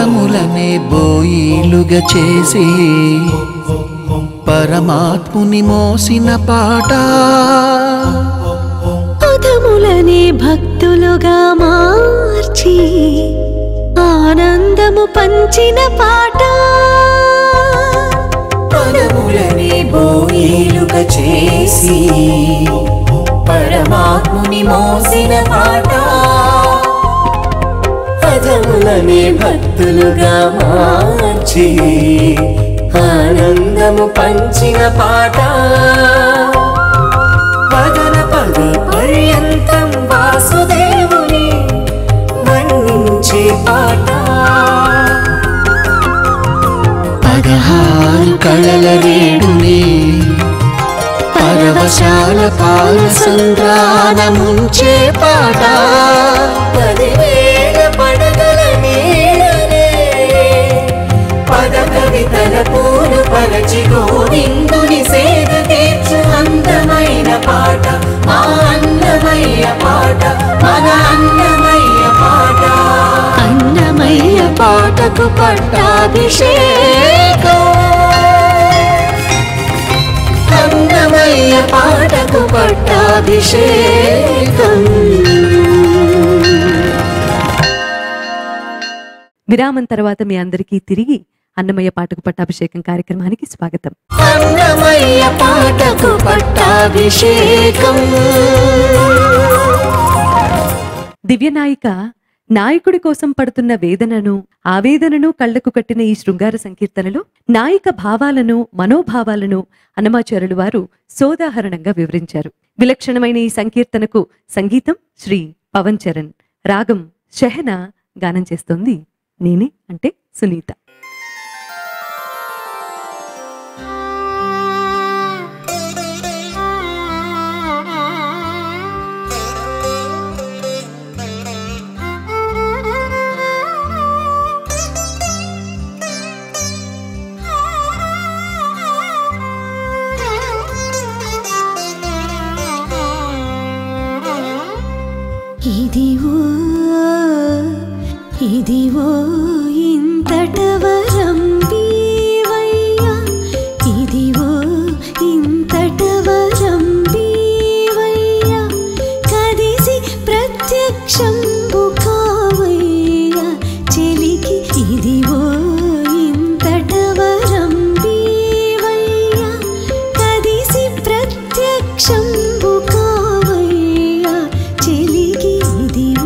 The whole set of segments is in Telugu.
పదములనే బోయిలుగా చేసి పరమాత్ముని మోసిన పాట పదములనే భక్తులుగా మార్చి ఆనందము పంచిన పాట పదములని బోయిలుగా చేసి పరమాత్ముని మోసిన పాట పదములని భక్తులుగా మార్చి ఆనందము పంచిన పాట పదన పద పర్యంతం వాసుదేవుని వర్ణించే పాట పదహారు కళల రేడుని పరవశాల పాల సంద్రాన ముంచే పాట పదివేల పడగల నీడనే పద కవితల పూలు పరచి గోవిందుని సేద తీర్చు అందమైన పాట మా అన్నమయ్య పాట మన అన్నమయ్య పాట అన్నమయ్య పాటకు పట్టాభిషేకం అన్నమయ్య పాటకు పట్టాభిషేకం విరామం తర్వాత మీ అందరికీ తిరిగి అన్నమయ్య పాటకు పట్టాభిషేకం కార్యక్రమానికి స్వాగతం అన్నమయ్య పాటకు పట్టాభిషేకం దివ్యనాయిక నాయకుడి కోసం పడుతున్న వేదనను ఆవేదనను కళ్లకు కట్టిన ఈ శృంగార సంకీర్తనలో నాయిక భావాలను మనోభావాలను అన్నమాచారులు వారు సోదాహరణంగా వివరించారు విలక్షణమైన ఈ సంకీర్తనకు సంగీతం శ్రీ పవన్ చరణ్ రాగం షెహన గానం చేస్తోంది నేనే అంటే సునీత ఇదివో ఇదివో ఇంతట వరం బీవయ్యా ఇదివో ఇంతట వరం బీవయ్యా కదిసి ప్రత్యక్షంబు కావయ్యా చెలికి ఇదివో ఇంతట వరం బీవయ్యా కదిసి ప్రత్యక్షంబు కావయ్యా చెలికి ఇదివో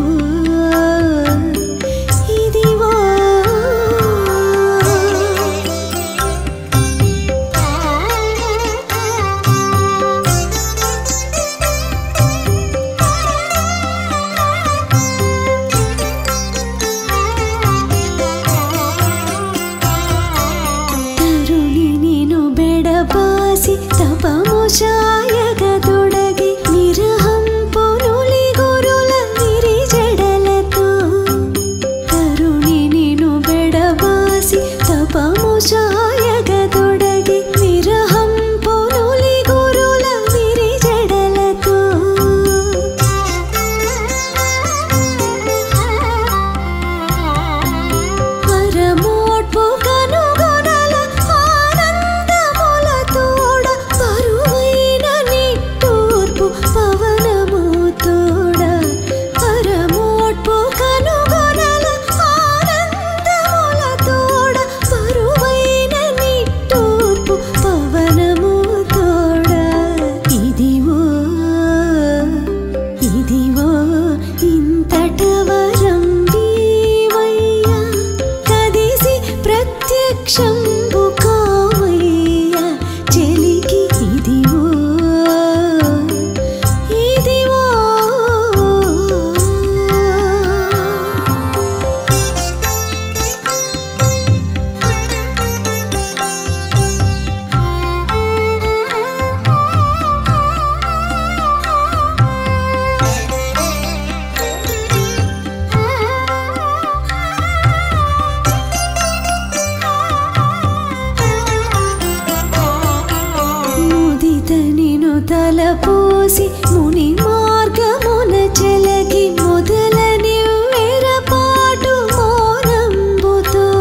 ఇదివో తరుణి నిను బెడబాసి తపము శాయగ తొడగి నిరహం పొనులి గురుల నిరిజడలతో తరుణి నిను బెడబాసి తపము శాయగ తొడగి నిరహం పొనులి గురుల నిరిజడలతో పరమోట్పు కనుగొనల ఆనందముల తోడ పరువైన నిట్టూర్పు పవనము తోడ పరమోట్పు కనుగొనల ఆనందముల తోడ పరువైన నిట్టూర్పు పవనము తోడ ఇదివో ఇదివో ఇంతట వరం బీవయ్యా కదిసి ప్రత్యక్షంబు కావయ్యా చెలికి ఇదివో ఇదివో ముదిత నిను తలపోసి ముని మార్గమున చెలగి మొదలని వెరపాటు మోనంబుతో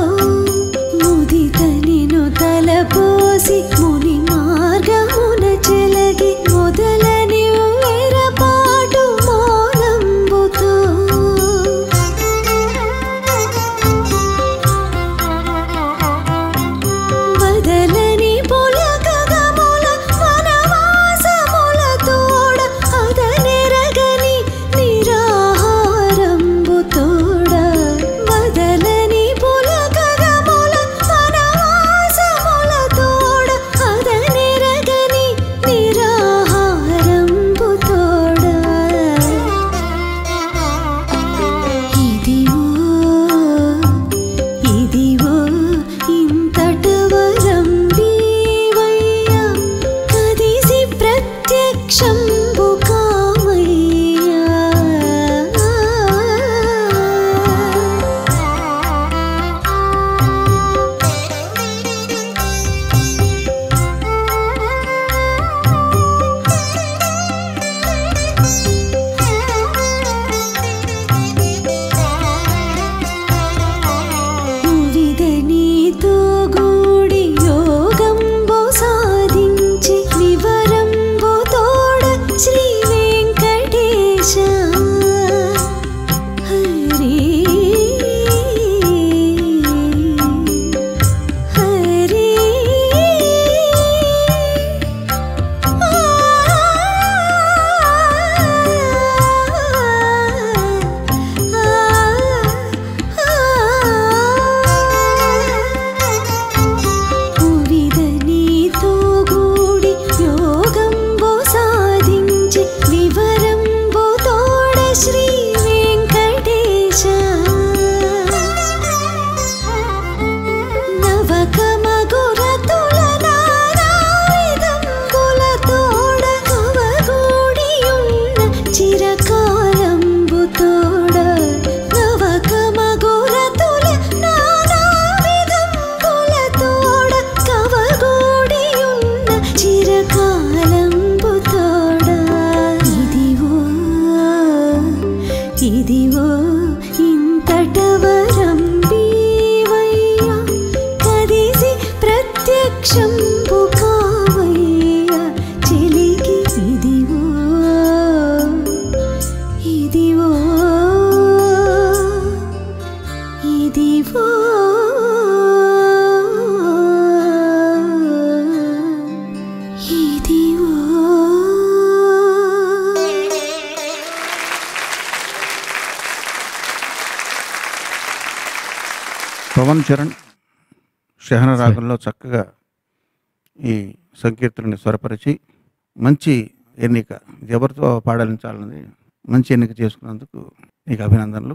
ఇదివో పవన్ చరణ్ శహన రాగంలో చక్కగా ఈ సంకీర్తనని స్వరపరిచి మంచి ఎన్నిక ఇది ఎవరితో పాడాలించాలన్నది మంచి ఎన్నిక చేసుకున్నందుకు నీకు అభినందనలు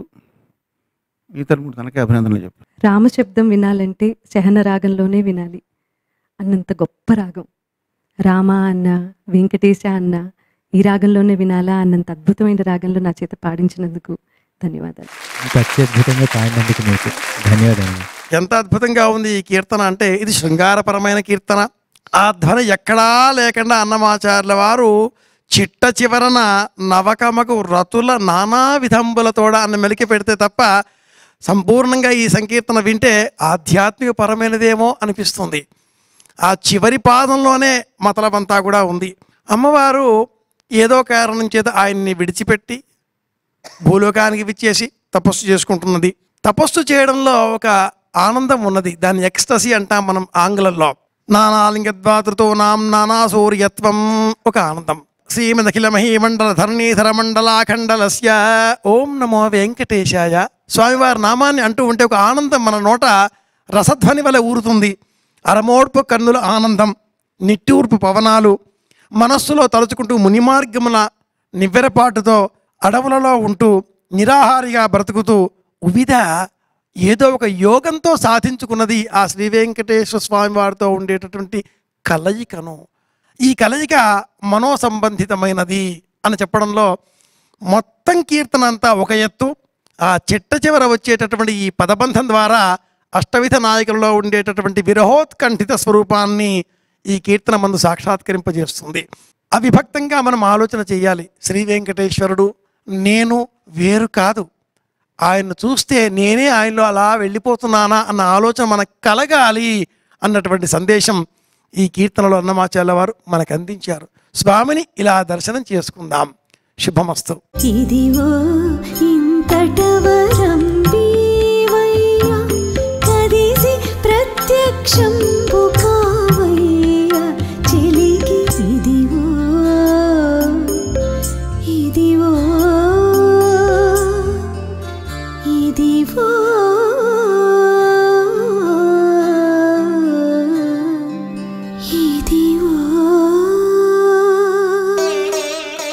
ఇతరు కూడా తనకే అభినందనలు చెప్పు రామశబ్దం వినాలంటే శహన రాగంలోనే వినాలి అన్నంత గొప్ప రాగం రామ అన్న వెంకటేశ అన్న ఈ రాగంలోనే వినాలా అన్నంత అద్భుతమైన రాగంలో నా చేత పాడించినందుకు ధన్యవాదాలు ఇంత అత్యద్భుతంగా పాడినందుకు మీకు ధన్యవాదాలు ఎంత అద్భుతంగా ఉంది ఈ కీర్తన అంటే ఇది శృంగారపరమైన కీర్తన ఆ ధ్వని ఎక్కడా లేకుండా అన్నమాచార్యుల వారు చిట్ట చివరన నవకమకు రతుల నానా విధంబులతోడ అన్న మెలికి పెడితే తప్ప సంపూర్ణంగా ఈ సంకీర్తన వింటే ఆధ్యాత్మిక పరమైనదేమో అనిపిస్తుంది ఆ చివరి పాదంలోనే మతలబంతా కూడా ఉంది అమ్మవారు ఏదో కారణం చేత ఆయన్ని విడిచిపెట్టి భూలోకానికి విచ్చేసి తపస్సు చేసుకుంటున్నది తపస్సు చేయడంలో ఒక ఆనందం ఉన్నది దాన్ని ఎక్స్టసీ అంటాం మనం ఆంగ్లంలో నానాలింగద్వాతృతో నాం నానా సూర్యత్వం ఒక ఆనందం శ్రీమదఖిల మహీమండల ధరణీధర మండలాఖండలస్య ఓం నమో వెంకటేశాయ స్వామివారి నామాన్ని అంటూ ఉంటే ఒక ఆనందం మన నోట రసధ్వని వలె ఊరుతుంది అరమోడ్పు కన్నుల ఆనందం నిట్టూర్పు పవనాలు మనస్సులో తలుచుకుంటూ మునిమార్గముల నివ్వెరపాటుతో అడవులలో ఉంటూ నిరాహారిగా బ్రతుకుతూ ఉవిధ ఏదో ఒక యోగంతో సాధించుకున్నది ఆ శ్రీ వెంకటేశ్వర స్వామి వారితో ఉండేటటువంటి కలయికను ఈ కలయిక మనోసంబంధితమైనది అని చెప్పడంలో మొత్తం కీర్తన అంతా ఒక ఎత్తు ఆ చిట్ట చివర వచ్చేటటువంటి ఈ పదబంధం ద్వారా అష్టవిధ నాయకులలో ఉండేటటువంటి విరహోత్కంఠిత స్వరూపాన్ని ఈ కీర్తన మందు సాక్షాత్కరింపజేస్తుంది అవిభక్తంగా మనం ఆలోచన చేయాలి శ్రీ వెంకటేశ్వరుడు నేను వేరు కాదు ఆయన్ను చూస్తే నేనే ఆయనలో అలా వెళ్ళిపోతున్నానా అన్న ఆలోచన మనకు కలగాలి అన్నటువంటి సందేశం ఈ కీర్తనలో అన్నమాచార్య వారు మనకు అందించారు స్వామిని ఇలా దర్శనం చేసుకుందాం శుభమస్తు ఇదివో ఇంతటవరం బీవయ్యా కదిసి ప్రత్యక్షం కావయ్యా చెలికి ఇదివో ఇదివో ఇదివో ఇదివో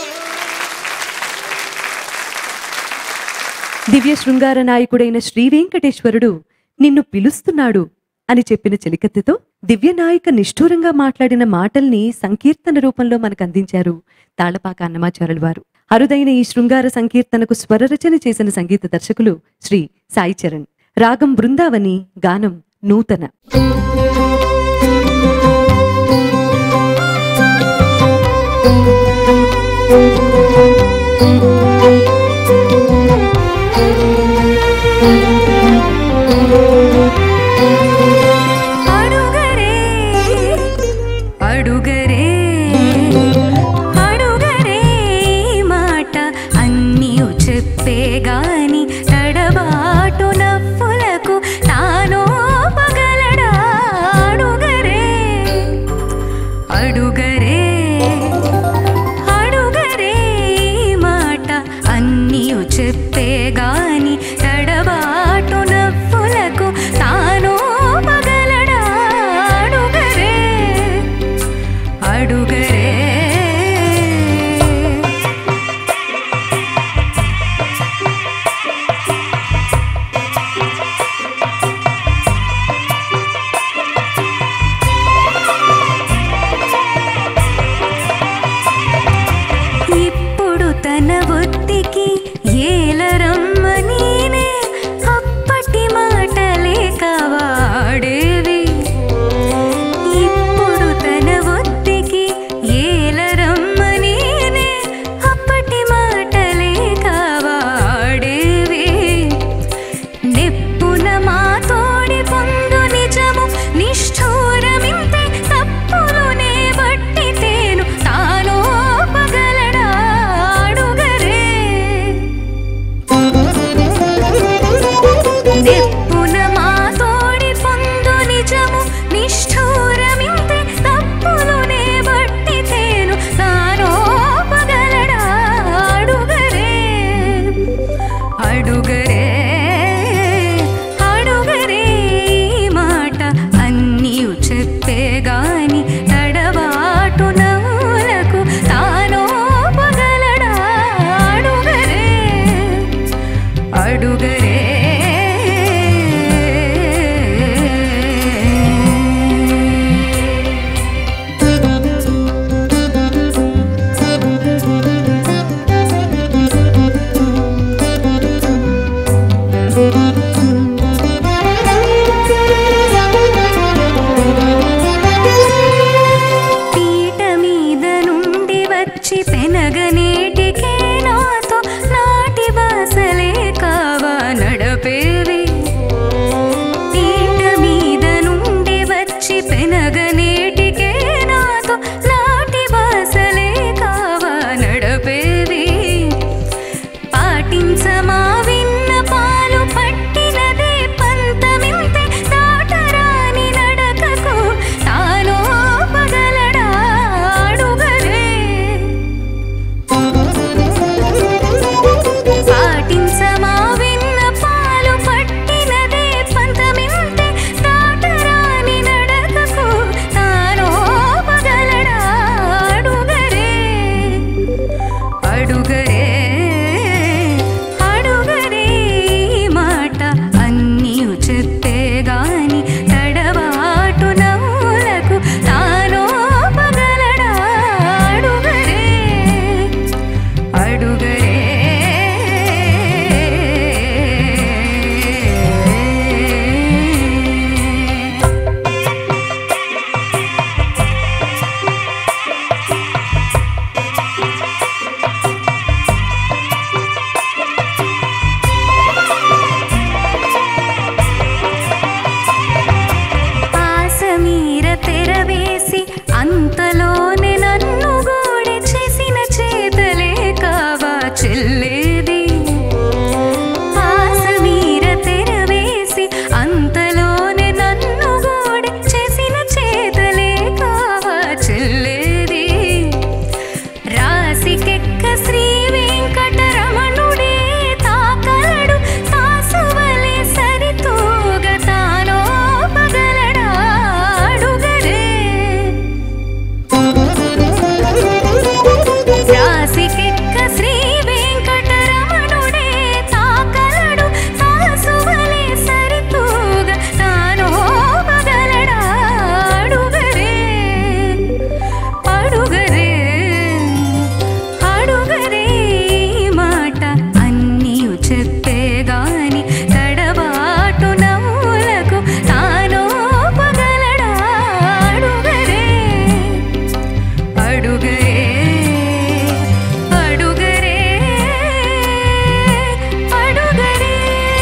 దివ్య శృంగార నాయకుడైన శ్రీ వెంకటేశ్వరుడు నిన్ను పిలుస్తున్నాడు అని చెప్పిన చెలికత్తెతో దివ్యనాయక నిష్ఠూరంగా మాట్లాడిన మాటల్ని సంకీర్తన రూపంలో మనకు అందించారు తాళపాక అన్నమాచారుల వారు అరుదైన ఈ శృంగార సంకీర్తనకు స్వరరచన చేసిన సంగీత దర్శకులు శ్రీ సాయి చరణ్ రాగం బృందావని గానం నూతన అడుగరే అడుగరే అడుగరే ఈ మాట అన్నీ చెప్పే గాని తడబాటు నవ్వులకు తానో పగలడా అడుగరే అడుగరే అడుగరే ఈ మాట అన్నీ చెప్పే గాని తడబాటు నవ్వులకు తానో పగలడా అడుగరే అడుగరే ఇప్పుడు తన ఒత్తికి ఏలరమ్మ నేనే అప్పటి మాటలే కావాడేవి ఇప్పుడు తన ఒత్తికి వచ్చి పెనగనేటికే నాతో నాటి బాసలే కావా నడపేవి పీట మీద నుండి వచ్చి పెనగనేటికే నాతో నాటి బాసలే కావా నడపేవి పాటించమా విన్న పాలు పట్టినదే పంతమింతే దాటరాని నడకకు తాను పగలడా అడుగలే పాటించమా విన్న పాలు పట్టినదే పంతమింతే దాటరాని నడకకు తాను పగలడా అడుగరే అడుగరే అడుగరే ఈ మాట అన్నీయు చెప్పే గాని తడబాటు నవ్వులకు తానో పగలడా అడుగరే అడుగరే ఆసమీర తెరవేసి అంతలోనే నన్ను గూడి చేసిన చేతలే కావా చెల్లేది ఆసమీర తెరవేసి అంతలోనే నన్ను గూడి చేసిన చేతలే కావా చెల్లేది రాసికెక్క శ్రీ వెంకటరమణుడే తాకలడు తాసువలే సరితూగ తానో పగలడా అడుగరే రాసికెక్క శ్రీ వెంకటరమణుడే తాకలడు తాసువలే సరితూగ తానో పగలడా అడుగరే అడుగరే అడుగరే ఈ మాట అన్నీయు చెప్పే గాని తడబాటు నవ్వులకు తానో పగలడా అడుగరే అడుగరే అడుగరే అడుగరే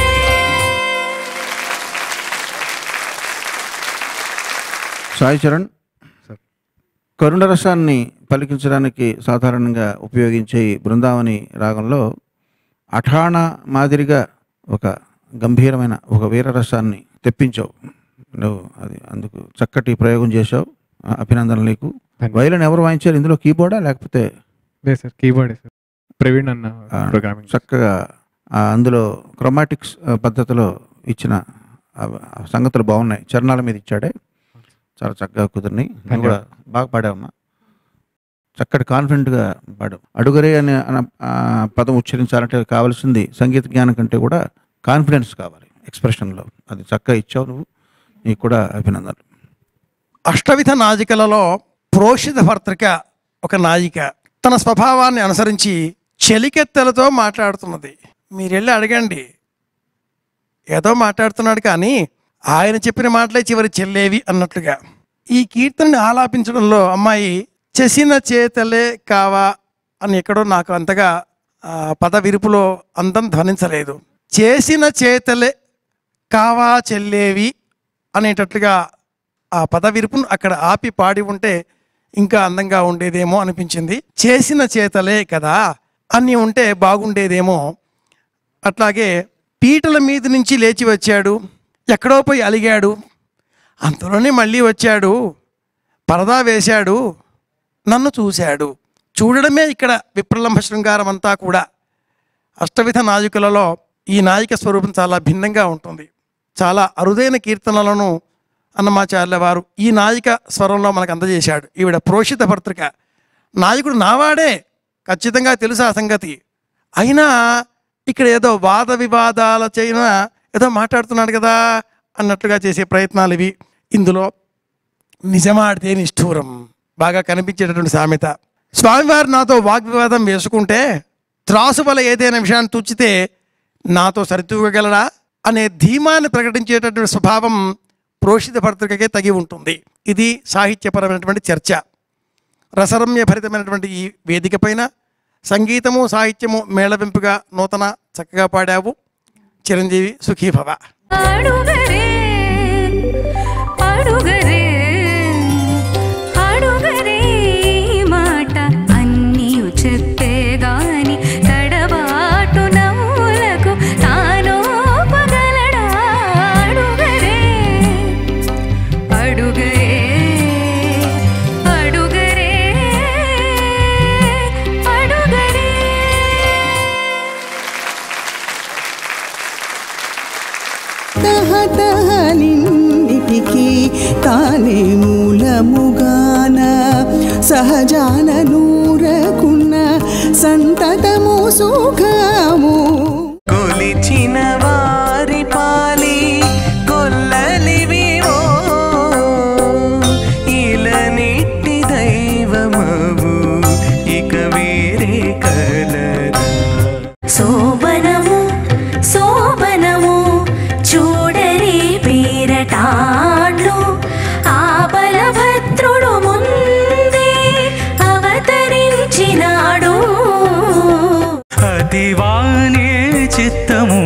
సాయి చరణ్ సార్. కరుణరసాన్ని పలికించడానికి సాధారణంగా ఉపయోగించే ఈ బృందావని రాగంలో అఠాణ మాదిరిగా ఒక గంభీరమైన ఒక వీరరసాన్ని తెప్పించావు నువ్వు అది అందుకు చక్కటి ప్రయోగం చేశావు ఆ, అభినందనలు నీకు ధన్యవాదాలు. వైలన్ ఎవరు వాయించారు ఇందులో కీబోర్డా లేకపోతే లేదు సార్ కీబోర్డే సార్ ప్రవీణ్ అన్న ఆ, ప్రోగ్రామింగ్ చక్కగా ఆ, అందులో క్రొమాటిక్స్ ఆ, పద్ధతిలో ఇచ్చిన ఆ, ఆ సంగతులు బాగున్నాయి చరణాల మీద ఇచ్చాడే చాలా చక్కగా కుదిరినాయి నువ్వు కూడా బాగా పాడావమ్మా చక్కటి కాన్ఫిడెంట్గా పాడావు అడుగరే అనే అన ఆ పదం ఉచ్చరించాలంటే కావాల్సింది సంగీత జ్ఞానం కంటే కూడా కాన్ఫిడెన్స్ కావాలి ఎక్స్ప్రెషన్లో అది చక్కగా ఇచ్చావు నువ్వు నీకు కూడా అభినందనలు అష్టవిధ నాజికలలో ప్రోషిత భర్తృక ఒక నాయిక తన స్వభావాన్ని అనుసరించి చెలికెత్తెలతో మాట్లాడుతున్నది మీరెళ్ళి అడగండి ఏదో మాట్లాడుతున్నాడు కానీ ఆయన చెప్పిన మాటలే చివరి చెల్లేవి అన్నట్లుగా ఈ కీర్తనని ఆలాపించడంలో అమ్మాయి చేసిన చేతలే కావా అని ఎక్కడో నాకు అంతగా ఆ, పద విరుపులో అందం ధ్వనించలేదు చేసిన చేతలే కావా చెల్లేవి అనేటట్లుగా ఆ పద విరుపును అక్కడ ఆపి పాడి ఉంటే ఇంకా అందంగా ఉండేదేమో అనిపించింది చేసిన చేతలే కదా అన్నీ ఉంటే బాగుండేదేమో అట్లాగే పీటల మీద నుంచి లేచి వచ్చాడు ఎక్కడో పోయి అలిగాడు అంతలోనే మళ్ళీ వచ్చాడు పరదా వేశాడు నన్ను చూశాడు చూడడమే ఇక్కడ విప్రలంభ శృంగారం అంతా కూడా అష్టవిధ నాయకులలో ఈ నాయిక స్వరూపం చాలా భిన్నంగా ఉంటుంది చాలా అరుదైన కీర్తనలను అన్నమాచార్యుల వారు ఈ నాయిక స్వరంలో మనకు అందజేశాడు ఈవిడ ప్రోషిత భర్తృక నాయకుడు నావాడే ఖచ్చితంగా తెలుసు ఆ సంగతి అయినా ఇక్కడ ఏదో వాద వివాదాల చైన ఏదో మాట్లాడుతున్నాడు కదా అన్నట్లుగా చేసే ప్రయత్నాలు ఇవి ఇందులో నిజమాడితే నిష్ఠూరం బాగా కనిపించేటటువంటి సామెత స్వామివారు నాతో వాగ్వివాదం వేసుకుంటే త్రాసు వల్ల ఏదైనా విషయాన్ని తుచ్చితే నాతో సరితూగగలరా అనే ధీమాన్ని ప్రకటించేటటువంటి స్వభావం ప్రోషిత భర్తృకకే తగి ఉంటుంది ఇది సాహిత్యపరమైనటువంటి చర్చ రసరమ్య భరితమైనటువంటి ఈ వేదిక పైన సంగీతము సాహిత్యము మేళవింపుగా నూతన చక్కగా పాడావు చిరంజీవి సుఖీభవ అడుగరే అడుగరే అడుగరే మాట అన్నీయు చెప్పే గాని తడబాటు నవ్వులకు తానోపగలడా అడుగరే అడుగరే అడుగరే అడుగరే తహతహనిన్నిటికీ తానే మూలముగాన సహజాన నూరకున్న సంతతము సుఖము కొలిచిన వారి పాలి కొల్లలివివో ఇలనిట్టి దైవమవు ఇక వేరే కలరా శోభనము శోభనము చూడరి పేరటాళ్ళు ఆ బలభద్రుడు ముందే అవతరించినాడు అదివానే చిత్తము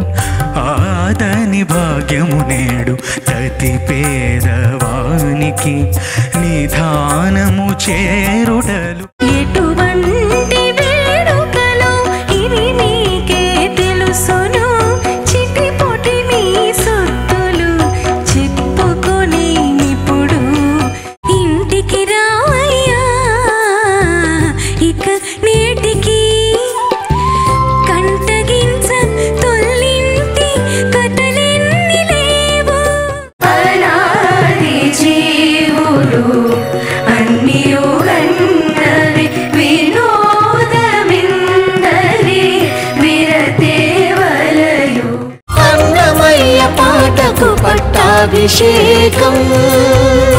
ఆదని భాగ్యము నేడు తతి పేదవానికి నిధానము చేరుటలు ఎటువంటి వేడుకలో ఇవి నీకే తెలుసును చిటిపొటి మీ సొత్తులు చెప్పుకొని నిపుడు ఇంటికి రావయ్యా ఇక నేటికి కంటగించ తొల్లింటి కథలెన్ని లేవు అనాది జీవులు అన్నియు గన్నవి వినోదమిందరి విరతేవలయు అన్నమయ్య పాటకు పట్టాభిషేకం